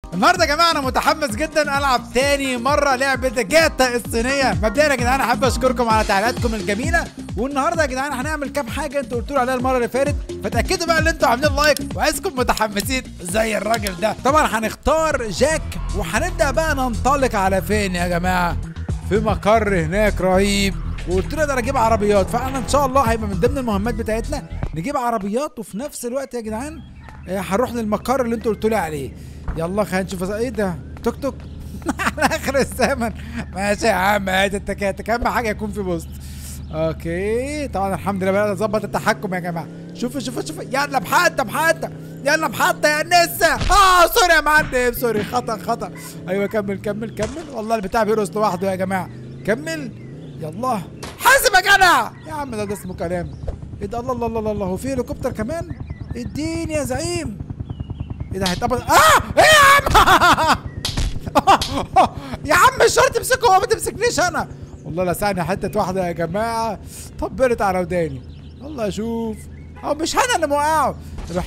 النهارده يا جماعه انا متحمس جدا العب تاني مره لعبه جاتا الصينيه مبدئيا يا جدعان احب اشكركم على تعليقاتكم الجميله والنهارده يا جدعان هنعمل كام حاجه انتوا قلتوا لي عليها المره اللي فاتت فتاكدوا بقى ان انتوا عاملين لايك وعايزكم متحمسين زي الراجل ده طبعا هنختار جاك وهنبدا بقى ننطلق على فين يا جماعه في مقر هناك رهيب وقلت له اقدر اجيب عربيات فاحنا ان شاء الله هيبقى من ضمن المهمات بتاعتنا نجيب عربيات وفي نفس الوقت يا جدعان آه، هنروح للمقر اللي انتوا قلتوا لي عليه يلا خلينا نشوف ايه ده توك توك على اخر الزمن ماشي يا عم هات التكاتك اهم حاجه يكون في بوست اوكي طبعا الحمد لله بدأنا نظبط التحكم يا جماعه شوفوا شوفوا شوفوا يلا بحطه بحطه يلا بحطه يا نسا اه سوري يا معلم سوري خطا خطا ايوه كمل كمل كمل والله البتاع بيرقص لوحده يا جماعه كمل يلا حاسب يا جدع يا عم ده, ده اسمه كلام ايه ده الله الله الله الله هو في هليكوبتر كمان اديني يا زعيم ايه ده هيتقبض اه ايه يا عم يا عم مش شرط تمسكه هو ما تمسكنيش انا والله لسعني حته واحده يا جماعه طبرت على وداني والله اشوف او مش انا اللي موقعه روح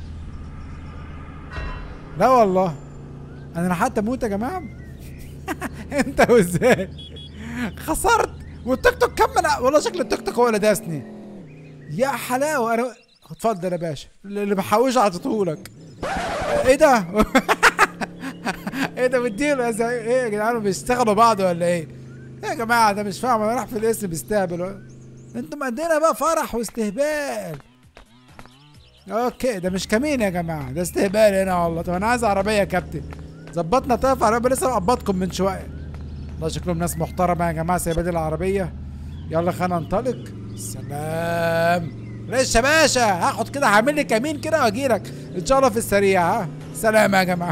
لا والله انا حتى اموت يا جماعه انت وازاي خسرت والتيك توك كمل والله شكل التيك توك هو اللي داسني يا حلاوه انا اتفضل يا باشا اللي بحوش اعطيتهولك ايه ده ايه ده مديله يا زعيم ايه يا جدعان بيشتغلوا بعض ولا ايه يا جماعه ده مش فاهم انا راح في الاسم بيستهبل انتوا مدينا بقى فرح واستهبال اوكي ده مش كمين يا جماعه ده استهبال هنا والله طب انا عايز عربيه يا كابتن ظبطنا طرف عربيه لسه مقبضكم من شويه والله شكلهم ناس محترمه يا جماعه سايبين العربيه يلا خلينا ننطلق سلام ليش يا باشا هاخد كده هعمل لي كمين كده واجيلك ان شاء الله في السريع ها سلام يا جماعه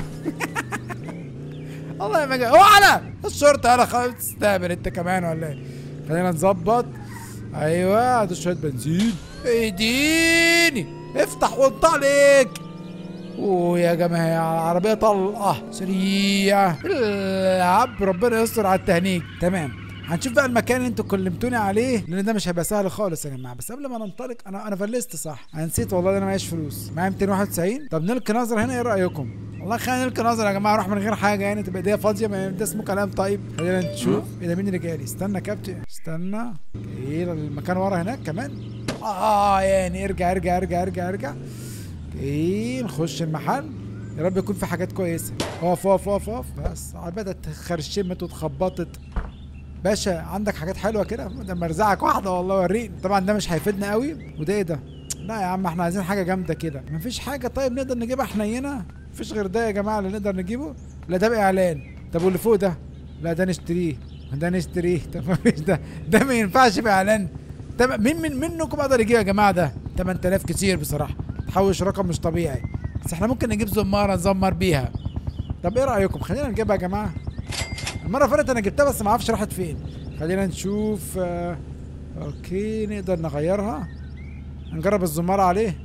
الله يا مجا على الشرطه انا خلاص تستهبل انت كمان ولا ايه خلينا نظبط ايوه هات شويه بنزين اديني افتح وانطلق اوه يا جماعه العربيه طلقه سريعه العب ربنا يستر على التهنيج تمام هنشوف بقى المكان اللي انتوا كلمتوني عليه لان ده مش هيبقى سهل خالص يا جماعه بس قبل ما ننطلق انا انا فلست صح انا نسيت والله إن انا معيش فلوس معايا 291 طب نلقي نظره هنا ايه رايكم والله خلينا نلقي نظره يا جماعه اروح من غير حاجه يعني تبقى ايديا فاضيه ما ده اسمه كلام طيب خلينا نشوف ايه ده مين اللي جالي استنى يا كابتن استنى ايه المكان ورا هناك كمان اه يعني ارجع ارجع ارجع ارجع ارجع ايه نخش المحل يا رب يكون في حاجات كويسه اقف اقف اقف اقف بس العربيه اتخرشمت واتخبطت باشا عندك حاجات حلوه كده ده مرزعك واحده والله وريني طبعا ده مش هيفيدنا قوي وده ايه ده لا يا عم احنا عايزين حاجه جامده كده مفيش حاجه طيب نقدر نجيبها حنينه مفيش غير ده يا جماعه اللي نقدر نجيبه لا ده باعلان طب واللي فوق ده لا ده نشتريه ده نشتريه طب مفيش ده ده ما ينفعش باعلان ده مين من منكم يقدر يجيب يا جماعه ده 8000 كتير بصراحه تحوش رقم مش طبيعي بس احنا ممكن نجيب زماره نزمر بيها طب ايه رايكم خلينا نجيبها يا جماعه المره اللي فاتت انا جبتها بس ما اعرفش راحت فين خلينا نشوف آه اوكي نقدر نغيرها نجرب الزمارة عليه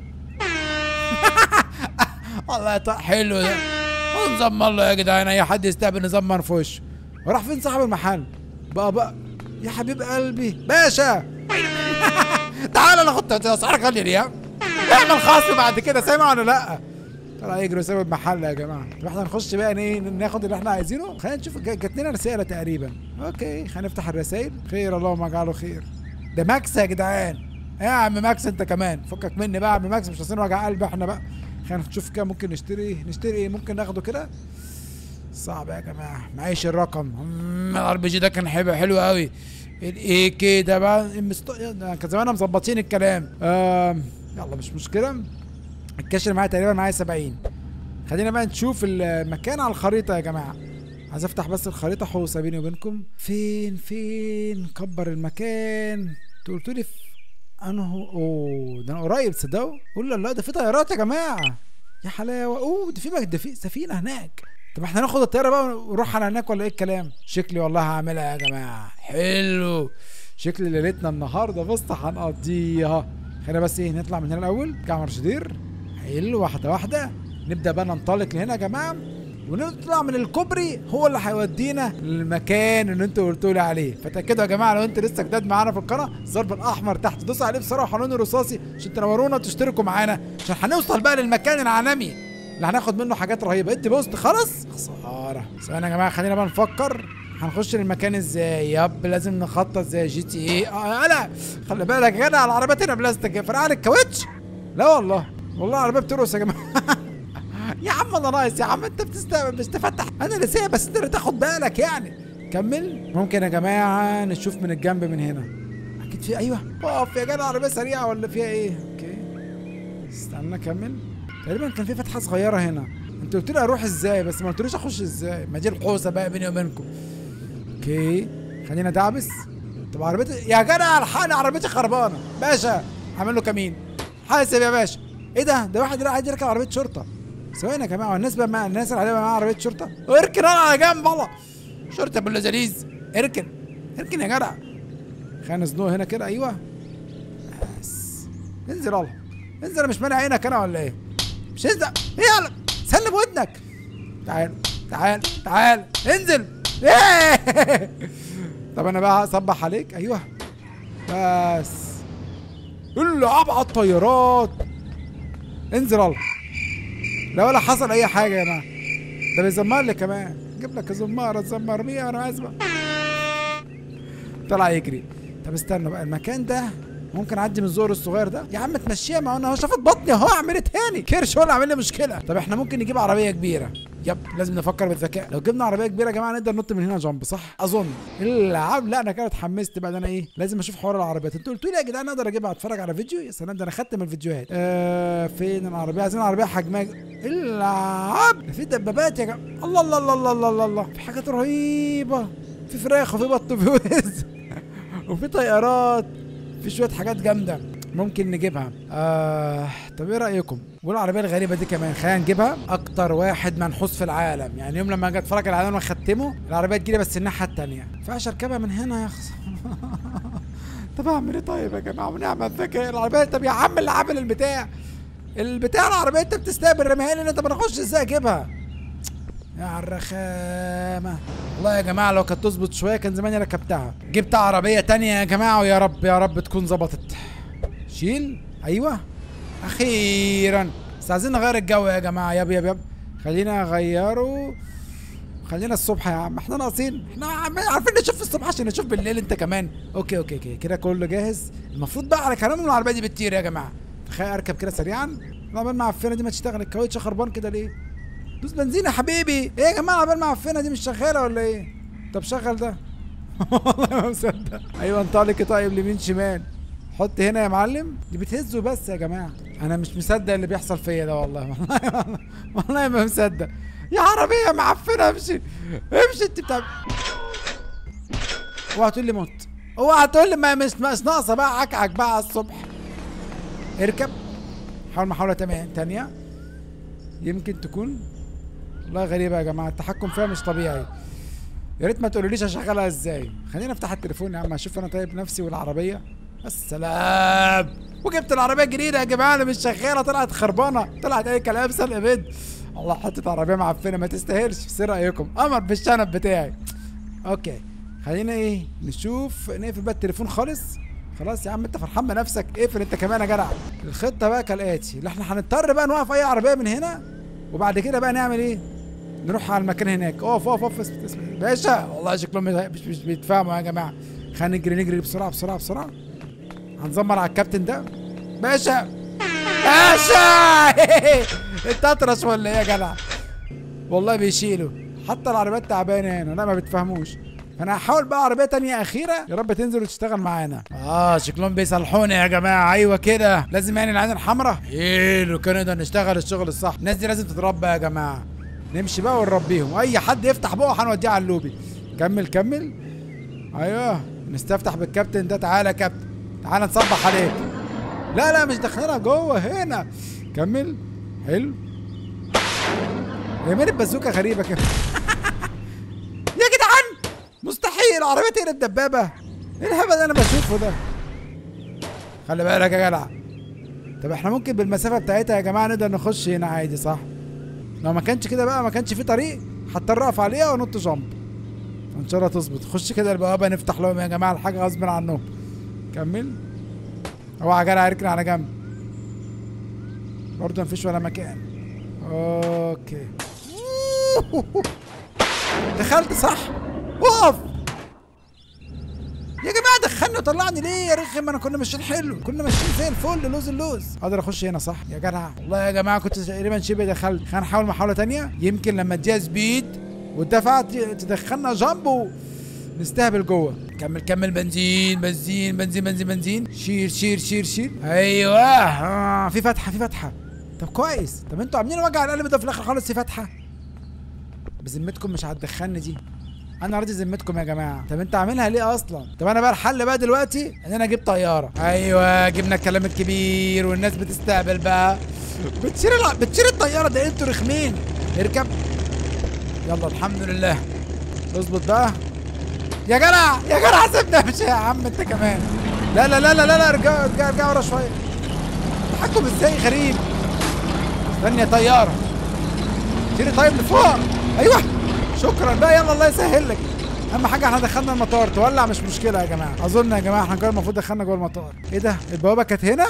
والله طيب حلو ده نزمر له يا جدعان اي حد يستقبل نزمر في وشه وراح فين صاحب المحل بقى بقى يا حبيب قلبي باشا تعال ناخد اسعار غاليه دي ها اعمل خصم بعد كده سامع ولا لا طلع يجري وساب المحل يا جماعه طب احنا نخش بقى ايه ناخد اللي احنا عايزينه خلينا نشوف جا- جات لنا رساله تقريبا اوكي هنفتح الرسائل خير اللهم اجعله خير ده ماكس يا جدعان إيه يا عم ماكس انت كمان فكك مني بقى يا عم ماكس مش عايزين وجع قلب احنا بقى خلينا نشوف كده ممكن نشتري ايه نشتري ايه ممكن ناخده كده صعب يا جماعه معيش الرقم الار بي جي ده كان حلو حلو قوي الايه كده بقى المست... كان زماننا مظبطين الكلام آم، يلا مش مشكله الكاش اللي معايا تقريبا معايا 70 خلينا بقى نشوف المكان على الخريطه يا جماعه عايز افتح بس الخريطه حوسه بيني وبينكم فين فين كبر المكان انتوا قلتوا لي في انه اوه ده انا قريب تصدقوا قول لا لا ده في طيارات يا جماعه يا حلاوه اوه ده في مك- ده في سفينه هناك طب احنا ناخد الطياره بقى ونروح على هناك ولا ايه الكلام شكلي والله هعملها يا جماعه حلو شكل ليلتنا النهارده بص هنقضيها خلينا بس ايه نطلع من هنا الاول كاميرا شدير حلو واحده واحده نبدا بقى ننطلق لهنا يا جماعه ونطلع من الكوبري هو اللي هيودينا للمكان اللي انتوا قلتوا لي عليه فتاكدوا يا جماعه لو انتوا لسه جداد معانا في القناه الضرب الاحمر تحت دوسوا عليه بسرعه وحنون الرصاصي عشان تنورونا وتشتركوا معانا عشان هنوصل بقى للمكان العالمي اللي هناخد منه حاجات رهيبه ادي بوست خلاص خساره ثواني يا جماعه خلينا بقى نفكر هنخش المكان ازاي يب لازم نخطط زي جي تي ايه اه لا خلي بالك يا جدع العربيات هنا بلاستيك فرقع لك الكاوتش لا والله والله العربيه بترقص يا جماعه يا عم انا ناقص يا عم انت بتستقبل مش تفتح انا اللي سايب بس انت اللي تاخد بالك يعني كمل ممكن يا جماعه نشوف من الجنب من هنا اكيد في ايوه اقف يا جدع عربيه سريعه ولا فيها ايه اوكي استنى كمل تقريبا كان في فتحه صغيره هنا انت قلت لي اروح ازاي بس ما قلتليش اخش ازاي ما دي الحوسه بقى بيني وبينكم اوكي خلينا دعبس طب عربيتي يا جدع الحقني عربيتي خربانه باشا عامل له كمين حاسب يا باشا ايه ده ده واحد راح يركب عربيه شرطه ثواني يا جماعه الناس بقى مع الناس اللي عليها معاها عربيه شرطه اركن انا على جنب والله شرطه باللزاليز اركن اركن يا جدع خلينا نزنوه هنا كده ايوه بس انزل يلا انزل انا مش مانع عينك انا ولا ايه مش انزل ايه يلا سلم ودنك تعال تعال تعال انزل ايه طب انا بقى هصبح عليك ايوه بس اللي ابعد طيارات انزل يلا لا ولا حصل اي حاجه يا جماعه ده بيزمر لي كمان جيب لك زماره تزمر بيها انا اسمع طلع يجري طب استنى بقى المكان ده ممكن اعدي من الزور الصغير ده يا عم تمشيها ما انا شافت بطني اهو اعمل ايه تاني كرش ولا عامل لي مشكله طب احنا ممكن نجيب عربيه كبيره يب لازم نفكر بالذكاء لو جبنا عربيه كبيره يا جماعه نقدر ننط من هنا جنب صح اظن العب لا انا كده اتحمست بقى ده انا ايه لازم اشوف حوار العربيات انتوا قلتوا لي يا جدعان اقدر اجيبها اتفرج على فيديو يا سلام ده انا خدت من الفيديوهات آه فين العربيه عايزين عربيه حجمها العب ده في دبابات يا جماعه الله الله الله الله الله الله, الله. في حاجات رهيبه في فراخ وفي بط وفي وز وفي طيارات في شويه حاجات جامده ممكن نجيبها آه طب ايه رايكم والعربيه الغريبه دي كمان خلينا نجيبها اكتر واحد منحوس في العالم يعني يوم لما اجي اتفرج على العالم واختمه العربيه تجيلي بس الناحيه التانية فاش اركبها من هنا يا خس طب اعمل ايه طيب يا جماعه ونعمل ذكاء العربيه طب يا عم اللي عامل البتاع البتاع العربيه انت بتستقبل رميها لي انت ما نخش ازاي اجيبها يا على الرخامة والله يا جماعة لو كانت تظبط شوية كان زماني ركبتها جبت عربية تانية يا جماعة ويا رب يا رب تكون ظبطت شيل أيوة أخيرا بس عايزين نغير الجو يا جماعة يب يب يب خلينا نغيره خلينا الصبح يا عم احنا ناقصين احنا عم- عارفين نشوف الصبح عشان نشوف بالليل انت كمان اوكي اوكي اوكي كده كله جاهز المفروض بقى على كلام العربيه دي بتطير يا جماعه تخيل اركب كده سريعا العربيه المعفنه دي ما تشتغل الكاوتش خربان كده ليه دوس بنزين يا حبيبي ايه يا جماعه العربيه المعفنه دي مش شغاله ولا ايه طب شغل ده والله ما مصدق ايوه انطلقي طيب لمين شمال حط هنا يا معلم دي بتهزه بس يا جماعه انا مش مصدق اللي بيحصل فيا ده والله والله والله, والله ما مصدق يا عربيه معفنه امشي امشي انت بتاع اوعى تقول لي موت اوعى تقول لي ما مش مش ناقصه بقى عكعك بقى على الصبح اركب حاول محاوله تمام تانية يمكن تكون والله غريبه يا جماعه التحكم فيها مش طبيعي يا ريت ما تقولوليش اشغلها ازاي خلينا افتح التليفون يا عم اشوف انا طيب نفسي والعربيه السلام وجبت العربيه الجديده يا جماعه اللي مش شغاله طلعت خربانه طلعت اي كلام سلق بيض الله حطيت عربيه معفنه ما تستاهلش بس إيه رايكم قمر بالشنب بتاعي اوكي خلينا ايه نشوف نقفل بقى التليفون خالص خلاص يا عم انت فرحان بنفسك اقفل انت كمان يا جدع الخطه بقى كالاتي اللي احنا هنضطر بقى نوقف اي عربيه من هنا وبعد كده بقى نعمل ايه نروح على المكان هناك اقف اقف اقف اسم- اسم- باشا والله شكلهم مش مش بيتفاهموا يا جماعه خلينا نجري نجري بسرعه بسرعه بسرعه هنزمر على الكابتن ده باشا باشا انت اطرش ولا ايه يا جدع والله بيشيلوا حتى العربيات تعبانه هنا لا ما بتفهموش انا هحاول بقى عربيه تانية اخيره يا رب تنزل وتشتغل معانا اه شكلهم بيصلحونا يا جماعه ايوه كده لازم يعني العين الحمراء حلو كده نقدر نشتغل الشغل الصح الناس دي لازم تتربى يا جماعه نمشي بقى ونربيهم اي حد يفتح بقه هنوديه على اللوبي كمل كمل ايوه نستفتح بالكابتن ده تعالى يا كابتن تعالى نصبح عليك لا لا مش داخلينها جوه هنا كمل حلو هي مين البازوكه غريبه كده يا جدعان مستحيل عربيه تقلب دبابه ايه الهبل اللي انا بشوفه ده خلي بالك يا جدع طب احنا ممكن بالمسافه بتاعتها يا جماعه نقدر نخش هنا عادي صح لو ما كانش كده بقى ما كانش في طريق هضطر اقف عليها ونط جامب ان شاء الله تظبط خش كده البوابه نفتح لهم يا جماعه الحاجه غصب عنهم كمل اوعى يا جدع اركن على جنب برضه مفيش ولا مكان اوكي دخلت صح اقف يا جماعه دخلني وطلعني ليه يا رخم انا كنا ماشيين حلو كنا ماشيين زي الفل لوز اللوز اقدر اخش هنا صح يا جدع والله يا جماعه كنت تقريبا شبه دخلت خلينا نحاول محاوله تانية يمكن لما اديها سبيد والدفعه ت- تدخلنا جامبو نستهبل جوه كمل كمل بنزين بنزين بنزين بنزين بنزين شير شير شير شير ايوه آه في فتحه في فتحه طب كويس طب انتوا عاملين وجع القلب ده في الاخر خالص في فتحه بذمتكم مش هتدخلني دي انا راضي ذمتكم يا جماعه طب انت عاملها ليه اصلا طب انا بقى الحل بقى دلوقتي ان انا اجيب طياره ايوه جبنا الكلام الكبير والناس بتستقبل بقى بتشير الع... بتشير الطياره ده انتوا رخمين اركب يلا الحمد لله اظبط بقى يا جدع يا جدع سيبني امشي يا عم انت كمان لا لا لا لا لا, لا ارجع ارجع ارجع ورا شويه تحكم ازاي غريب استني يا طياره شيري طيب لفوق ايوه شكرا بقى يلا الله يسهل لك اهم حاجه احنا دخلنا المطار تولع مش مشكله يا جماعه اظن يا جماعه احنا كده المفروض دخلنا جوه المطار ايه ده البوابه كانت هنا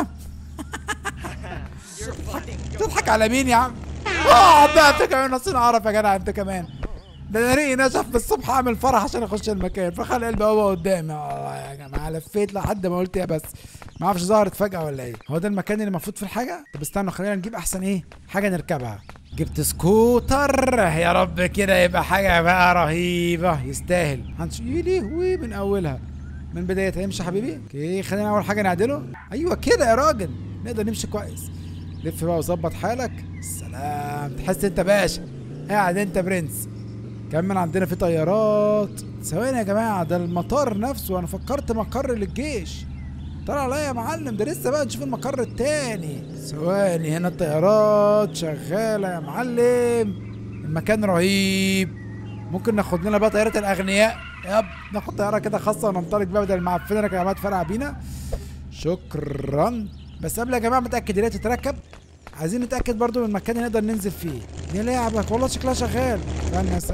تضحك على مين يا عم اه بقى انت كمان نصين عرف يا جدع انت كمان ده انا ريقي نشف بالصبح اعمل فرح عشان اخش المكان فخلق البوابه قدامي اه يا جماعه لفيت لحد ما قلت يا بس ما اعرفش ظهرت فجاه ولا ايه هو ده المكان اللي المفروض فيه الحاجه طب استنوا خلينا نجيب احسن ايه حاجه نركبها جبت سكوتر يا رب كده يبقى حاجه بقى رهيبه يستاهل هنشيله من اولها من بدايتها يمشي يا حبيبي اوكي خلينا اول حاجه نعدله ايوه كده يا راجل نقدر نمشي كويس لف بقى وظبط حالك سلام تحس انت باشا قاعد انت برنس كمان عندنا في طيارات ثواني يا جماعه ده المطار نفسه انا فكرت مقر للجيش طلع عليا يا معلم ده لسه بقى نشوف المقر التاني ثواني هنا الطيارات شغاله يا معلم المكان رهيب ممكن ناخد لنا بقى طياره الاغنياء يب ناخد طياره كده خاصه وننطلق بقى بدل المعفنه اللي كانت عماله تفرقع بينا شكرا بس قبل يا جماعه متاكد ان هي تتركب عايزين نتاكد برضو من المكان اللي نقدر ننزل فيه دي لعبك والله شكلها شغال استنى س...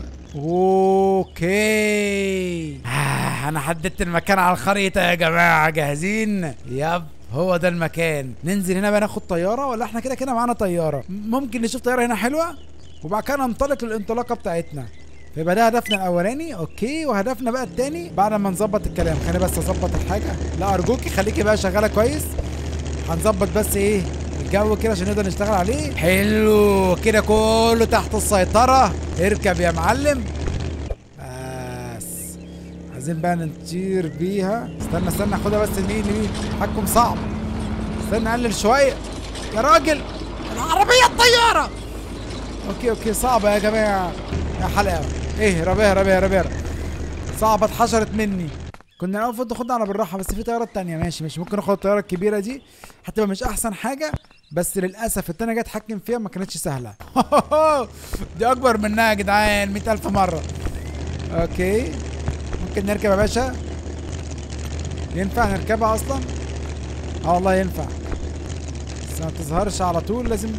اوكي آه انا حددت المكان على الخريطه يا جماعه جاهزين يب هو ده المكان ننزل هنا بقى ناخد طياره ولا احنا كده كده معانا طياره ممكن نشوف طياره هنا حلوه وبعد كده ننطلق للانطلاقه بتاعتنا فيبقى ده هدفنا الاولاني اوكي وهدفنا بقى التاني بعد ما نظبط الكلام خليني بس اظبط الحاجه لا ارجوكي خليكي بقى شغاله كويس هنظبط بس ايه الجو كده عشان نقدر نشتغل عليه حلو كده كله تحت السيطره اركب يا معلم بس عايزين بقى نطير بيها استنى استنى خدها بس يمين يمين تحكم صعب استنى نقلل شويه يا راجل العربيه الطياره اوكي اوكي صعبه يا جماعه يا حلاوه ايه ربيها ربيها ربيها صعبه اتحشرت مني كنا الاول المفروض ناخدها على بالراحه بس في طيارات تانية ماشي ماشي ممكن ناخد الطياره الكبيره دي هتبقى مش احسن حاجه بس للاسف التانية جاي اتحكم فيها ما كانتش سهله دي اكبر منها يا جدعان 100000 مره اوكي ممكن نركب يا باشا ينفع نركبها اصلا اه والله ينفع بس ما تظهرش على طول لازم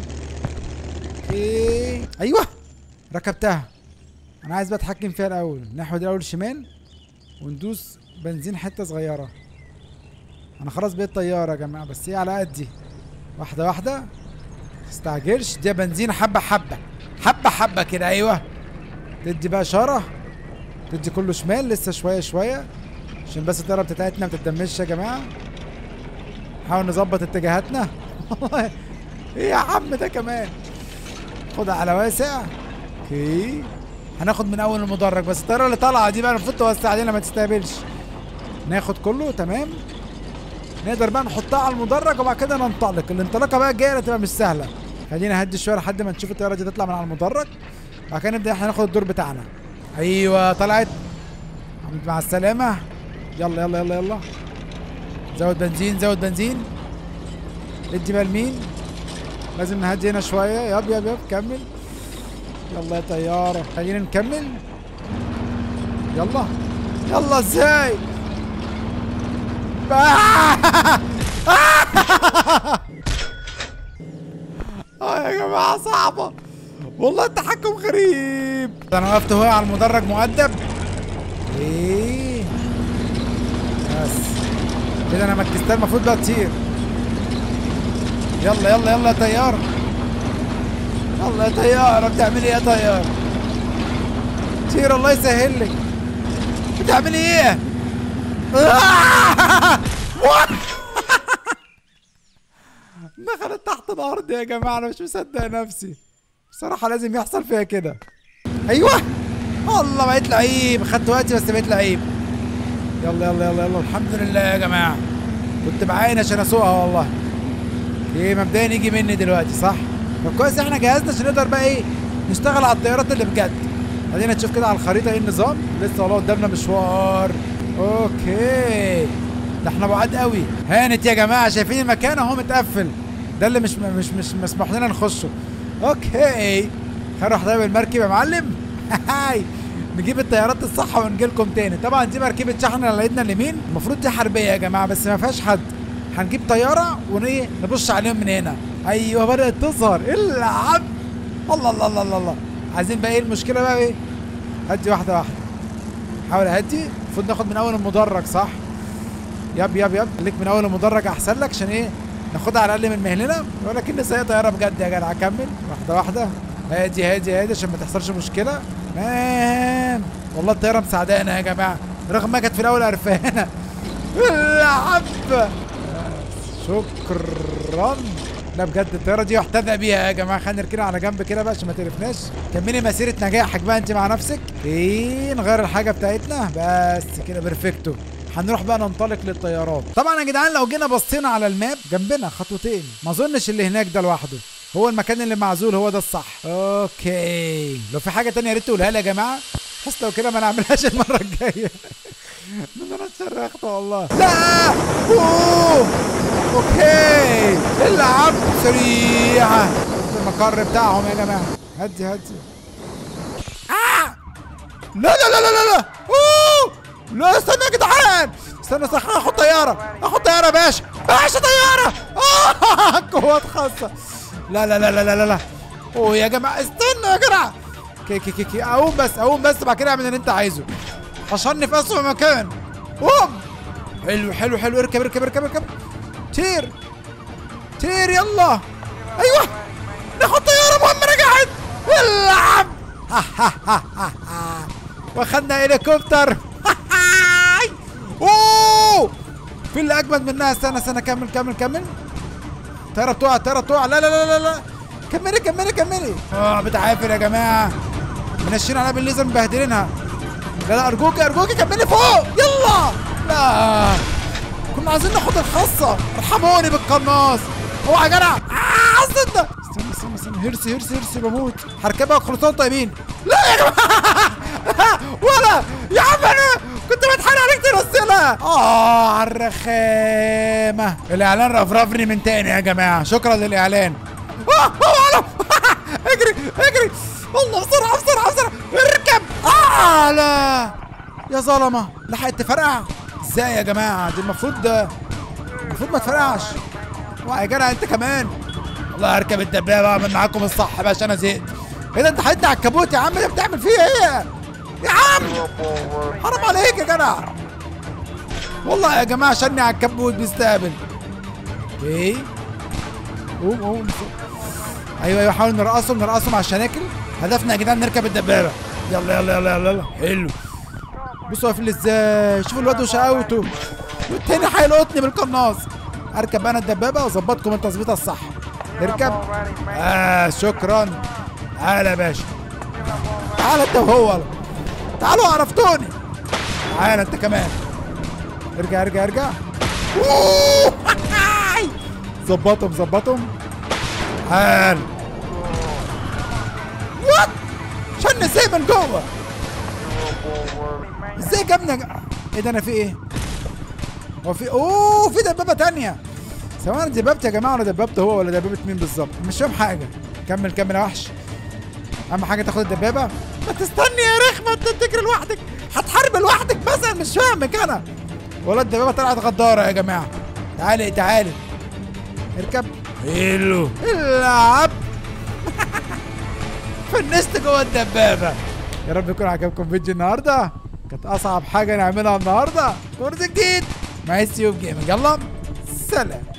اوكي ايوه ركبتها انا عايز بقى اتحكم فيها الاول نحود الاول شمال وندوس بنزين حته صغيره انا خلاص بقيت طياره يا جماعه بس هي على قدي واحده واحده تستعجلش دي بنزين حبه حبه حبه حبه كده ايوه تدي بقى اشاره تدي كله شمال لسه شويه شويه عشان بس الطياره بتاعتنا ما تتدمرش يا جماعه نحاول نظبط اتجاهاتنا ايه يا عم ده كمان خدها على واسع اوكي هناخد من اول المدرج بس الطياره اللي طالعه دي بقى المفروض توسع علينا ما تستقبلش ناخد كله تمام نقدر بقى نحطها على المدرج وبعد كده ننطلق الانطلاقه بقى الجايه تبقى مش سهله خلينا نهدي شويه لحد ما نشوف الطياره دي تطلع من على المدرج بعد كده نبدا احنا ناخد الدور بتاعنا ايوه طلعت مع السلامه يلا يلا يلا يلا زود بنزين زود بنزين ادي بقى لمين لازم نهدي هنا شويه يب يب يب كمل يلا يا طياره خلينا نكمل يلا يلا ازاي اه يا جماعه صعبه والله التحكم غريب انا وقفت هو على المدرج مؤدب ايه بس كده انا مكستها المفروض بقى تطير يلا يلا يلا يا طياره الله يا طيارة بتعملي ايه يا طيارة طير الله يسهل لك بتعملي ايه آه! دخلت تحت الارض يا جماعة انا مش مصدق نفسي بصراحة لازم يحصل فيها كده ايوه والله بقيت لعيب خدت وقتي بس بقيت لعيب يلا يلا يلا يلا الحمد لله يا جماعة كنت بعاين عشان اسوقها والله ايه مبدئيا يجي مني دلوقتي صح طب كويس احنا جهزنا عشان نقدر بقى ايه نشتغل على الطيارات اللي بجد خلينا نشوف كده على الخريطه ايه النظام لسه والله قدامنا مشوار اوكي ده احنا بعاد قوي هانت يا جماعه شايفين المكان اهو متقفل ده اللي مش مش مش مسموح لنا نخشه اوكي هنروح طيب المركب يا معلم هاي نجيب الطيارات الصح ونجي لكم تاني طبعا دي مركبه شحن على ايدنا اليمين المفروض دي حربيه يا جماعه بس ما فيهاش حد هنجيب طياره ونيه نبص عليهم من هنا ايوه بدات تظهر العب الله الله الله الله الله عايزين بقى ايه المشكله بقى ايه هدي واحده واحده حاول اهدي المفروض ناخد من اول المدرج صح يب يب يب خليك من اول المدرج احسن لك عشان ايه ناخدها على الاقل من مهلنا ولكن سايق طياره بجد يا جدع كمل واحده واحده هادي هادي هادي عشان ما تحصلش مشكله تمام والله الطياره مساعدانا يا جماعه رغم ما كانت في الاول قرفانه العب شكرا لا بجد الطياره دي احتذى بيها يا جماعه خلينا نركنها على جنب كده بقى عشان ما تقرفناش كملي مسيره نجاحك بقى انت مع نفسك ايه نغير الحاجه بتاعتنا بس كده بيرفكتو هنروح بقى ننطلق للطيارات طبعا يا جدعان لو جينا بصينا على الماب جنبنا خطوتين ما اظنش اللي هناك ده لوحده هو المكان اللي معزول هو ده الصح اوكي لو في حاجه تانية يا ريت تقولها لي يا جماعه بس لو كده ما نعملهاش المره الجايه من انا اتشرخت والله لا أوه. اوكي العب سريعه المقر بتاعهم يا جماعه هدي هدي آه. لا لا لا لا لا لا أوه. لا استنى يا جدعان استنى استنى اخد طياره اخد طياره يا باشا باشا طياره آه. قوات خاصه لا لا لا لا لا لا لا اوه يا جماعه استنى يا جدع كي كي كي كي اقوم بس اقوم بس بعد كده اعمل اللي انت عايزه حشرني في اسوء مكان قوم حلو حلو حلو اركب اركب اركب اركب طير طير يلا ايوه ناخد طياره مهمه رجعت العب واخدنا هليكوبتر اوه في اللي اجمد منها استنى استنى كمل كمل كمل طياره بتقع طياره بتقع لا لا لا لا لا كملي كملي كملي اه بتعافر يا جماعه منشين عليها بالليزر مبهدلينها لا لا ارجوك ارجوك كملي فوق يلا لا كنا عايزين ناخد الخاصه ارحموني بالقناص اوعى يا جدع آه استنى استنى استنى استنى هرسي هرسي هرسي بموت هركبها وخلصان طيبين لا يا جماعه ولا يا عم انا كنت بتحايل عليك ترسلها اه على الرخامه الاعلان رفرفني من تاني يا جماعه شكرا للاعلان اه اه اجري اجري والله بسرعه بسرعه بسرعه اركب اه لا يا ظلمه لحقت تفرقع ازاي يا جماعه دي المفروض المفروض ما تفرقعش اوعى يا جدع انت كمان والله هركب الدبابه واعمل معاكم الصح بقى عشان انا زهقت ايه ده انت حيدت على الكابوت يا عم ده بتعمل فيه ايه يا عم حرام عليك يا جدع والله يا جماعه شني على الكبوت بيستقبل ايه قوم قوم ايوه ايوه حاول نرقصهم نرقصهم على الشناكل هدفنا يا جدعان نركب الدبابه يلا يلا يلا يلا, يلا. حلو بصوا واقفين ازاي شوفوا الواد وشقاوته والتاني هيلقطني بالقناص اركب انا الدبابه واظبطكم التظبيطه الصح اركب اه شكرا تعالى يا باشا تعالى انت وهو تعالوا عرفتوني تعالى انت كمان ارجع ارجع ارجع ظبطهم ظبطهم تعال وات شن ازاي من جوه ازاي جابنا ايه ده انا في ايه هو في اوه في دبابه تانية ثواني دبابتي يا جماعه ولا دبابته هو ولا دبابه مين بالظبط مش فاهم حاجه كمل كمل يا وحش اهم حاجه تاخد الدبابه ما تستني يا رخمه انت تجري لوحدك هتحارب لوحدك مثلا مش فاهمك انا ولا الدبابه طلعت غداره يا جماعه تعالي تعالي اركب حلو العب فنست جوه الدبابه يا رب يكون عجبكم فيديو النهارده كانت اصعب حاجه نعملها النهارده كورس جديد مع سيوف جيمنج يلا سلام